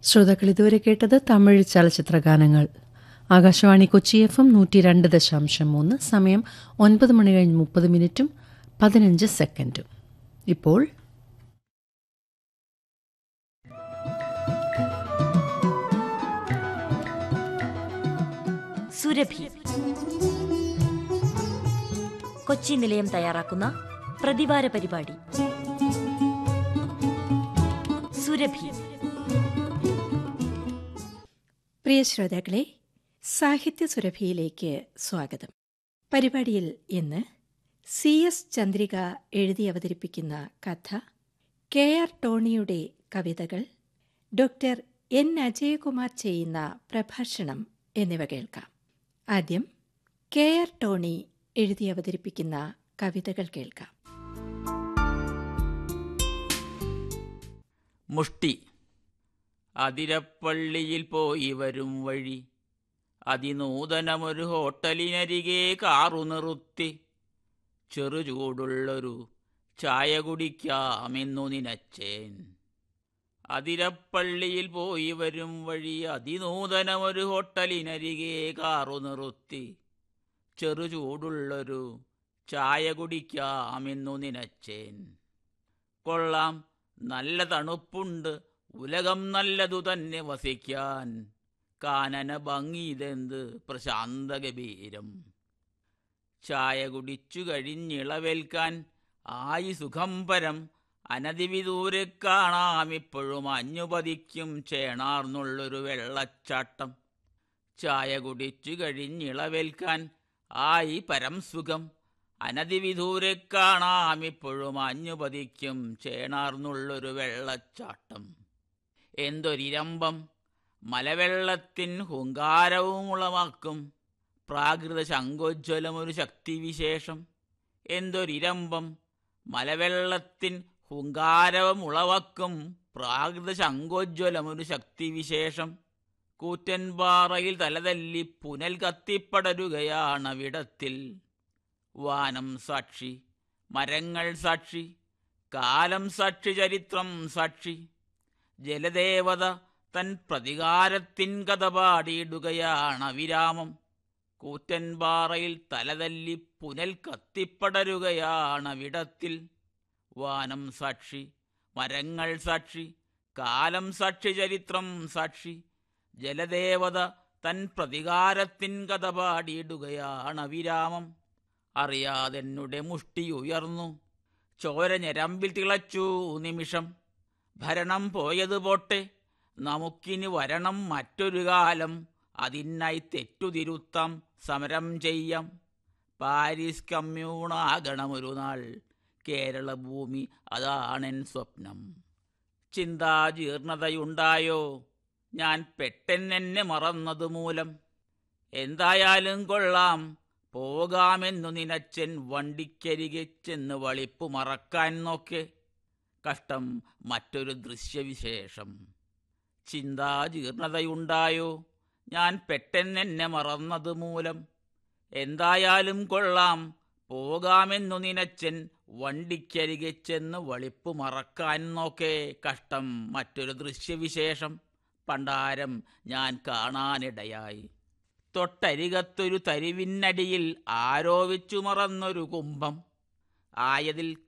ശ്രോതാക്കൾ ഇതുവരെ കേട്ടത് തമിഴ് ചലച്ചിത്ര ഗാനങ്ങൾ ആകാശവാണി കൊച്ചി എഫ് എം നൂറ്റി രണ്ട് ദശാംശം മൂന്ന് സമയം ഒൻപത് മണി കഴിഞ്ഞ് മുപ്പത് മിനിറ്റും പതിനഞ്ച് സെക്കൻഡും ഇപ്പോൾ സുരഭി കൊച്ചി നിലയം തയ്യാറാക്കുന്ന പ്രതിവാര പരിപാടി സുരഭി പ്രിയ ശ്രോതാക്കളെ സാഹിത്യ സുരഭിയിലേക്ക് സ്വാഗതം പരിപാടിയിൽ ഇന്ന് സി എസ് ചന്ദ്രിക എഴുതി അവതരിപ്പിക്കുന്ന കഥ കെ ആർ ടോണിയുടെ കവിതകൾ ഡോക്ടർ എൻ അജയകുമാർ ചെയ്യുന്ന പ്രഭാഷണം എന്നിവ കേൾക്കാം ആദ്യം കെ ആർ ടോണി എഴുതി അവതരിപ്പിക്കുന്ന കവിതകൾ കേൾക്കാം മുഷ്ടി അതിരപ്പള്ളിയിൽ പോയി വരും വഴി അതിനൂതനമൊരു ഹോട്ടലിനരികെ കാറു നിർത്തി ചെറുചൂടുള്ളൊരു ചായ കുടിക്കാമെന്നു നിനച്ചേൻ അതിരപ്പള്ളിയിൽ പോയി വരും വഴി അതിനൂതനമൊരു ഹോട്ടലിനരികെ കാറു നിർത്തി ചെറുചൂടുള്ളൊരു ചായ കുടിക്കാമെന്നു നിനച്ചേൻ കൊള്ളാം നല്ല തണുപ്പുണ്ട് ഉലകം നല്ലതു തന്നെ വസിക്കാൻ കാനന ഭംഗിതെന്ത് പ്രശാന്ത ഗഭീരം ചായ കുടിച്ചു കഴിഞ്ഞിളവേൽക്കാൻ ആയി സുഖം പരം അനതിവിദൂരെ കാണാം ഇപ്പോഴും അഞ്ഞുപതിക്കും ചേണാർന്നുള്ളൊരു വെള്ളച്ചാട്ടം ചായ കുടിച്ചു കഴിഞ്ഞിളവേൽക്കാൻ ആയി പരം സുഖം അനതിവിദൂരെ കാണാം ഇപ്പോഴും അഞ്ഞുപതിക്കും ചേണാർന്നുള്ളൊരു വെള്ളച്ചാട്ടം എന്തൊരിരമ്പം മലവെള്ളത്തിൻ ഹുങ്കാരവും ഉളവാക്കും പ്രാകൃത ശങ്കോജ്വലമൊരു ശക്തിവിശേഷം എന്തൊരിരമ്പം മലവെള്ളത്തിൻ ഹുങ്കാരവും ഉളവാക്കും പ്രാകൃത ശങ്കോജ്വലമൊരു ശക്തിവിശേഷം കൂറ്റൻപാറയിൽ തലതല്ലി പുനൽ കത്തിപ്പടരുകയാണവിടത്തിൽ വാനം സാക്ഷി മരങ്ങൾ സാക്ഷി കാലം സാക്ഷി ചരിത്രം സാക്ഷി ജലദേവത തൻ പ്രതികാരത്തിൻ കഥ പാടിയിടുകയാണ് അവിരാമം കൂറ്റൻപാറയിൽ തലതല്ലി പുനൽ കത്തിപ്പടരുകയാണ് അവിടത്തിൽ വാനം സാക്ഷി മരങ്ങൾ സാക്ഷി കാലം സാക്ഷി ചരിത്രം സാക്ഷി ജലദേവത തൻ പ്രതികാരത്തിൻ കഥ പാടിയിടുകയാണ് അവിരാമം അറിയാതെന്നുടെ മുഷ്ടി ഉയർന്നു ചോര ഞരമ്പിൽ തിളച്ചു നിമിഷം ഭരണം പോയത് പോട്ടെ നമുക്കിനി വരണം മറ്റൊരു കാലം അതിനായി തെറ്റുതിരുത്താം സമരം ചെയ്യാം പാരീസ് കമ്മ്യൂണാകണമൊരു നാൾ കേരള ഭൂമി അതാണെൻ സ്വപ്നം ചിന്താജീർണതയുണ്ടായോ ഞാൻ പെട്ടെന്നെന്നെ മറന്നതു മൂലം എന്തായാലും കൊള്ളാം പോകാമെന്നു നിനച്ചൻ വണ്ടിക്കരികെ ചെന്ന് വളിപ്പു മറക്കാൻ നോക്കെ കഷ്ടം മറ്റൊരു ദൃശ്യവിശേഷം ചിന്താജീർണതയുണ്ടായോ ഞാൻ പെട്ടെന്നെന്നെ മറന്നതു മൂലം എന്തായാലും കൊള്ളാം പോകാമെന്നു നിനച്ചൻ വണ്ടിക്കരികെ ചെന്ന് വളിപ്പു മറക്കാൻ നോക്കെ കഷ്ടം മറ്റൊരു ദൃശ്യവിശേഷം പണ്ടാരം ഞാൻ കാണാനിടയായി തൊട്ടരികത്തൊരു തരിവിന്നടിയിൽ ആരോപിച്ചു മറന്നൊരു കുംഭം ആയതിൽ